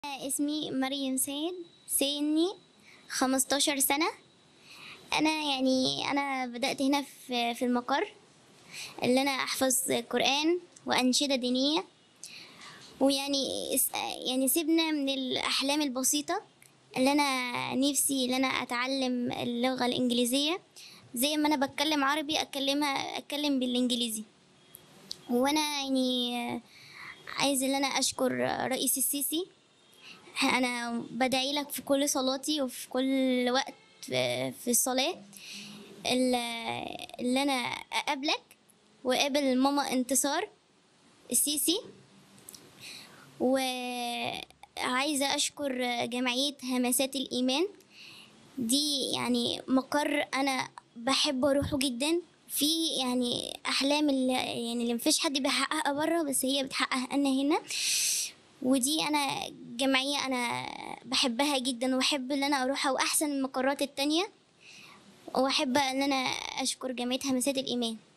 اسمي مريم سيد سني 15 سنة أنا يعني أنا بدأت هنا في في المقر اللي أنا أحفظ قرآن وأنشدة دينية ويعني اس- يعني سيبنا من الأحلام البسيطة اللي أنا نفسي اللي أنا أتعلم اللغة الإنجليزية زي ما أنا بتكلم عربي أتكلمها أتكلم بالإنجليزي وأنا يعني عايز ان انا اشكر رئيس السيسي انا بدعي لك في كل صلاتي وفي كل وقت في الصلاة اللي اللي انا اقابلك واقابل ماما انتصار السيسي وعايزة اشكر جمعية همسات الايمان دي يعني مقر انا بحب اروحه جدا في يعني احلام اللي يعني اللي مفيش حد بيحققها بره بس هي بتحققها انا هنا ودي انا جمعيه انا بحبها جدا واحب ان انا اروحها واحسن من المقرات التانية واحب ان انا اشكر جمعيه همسات الايمان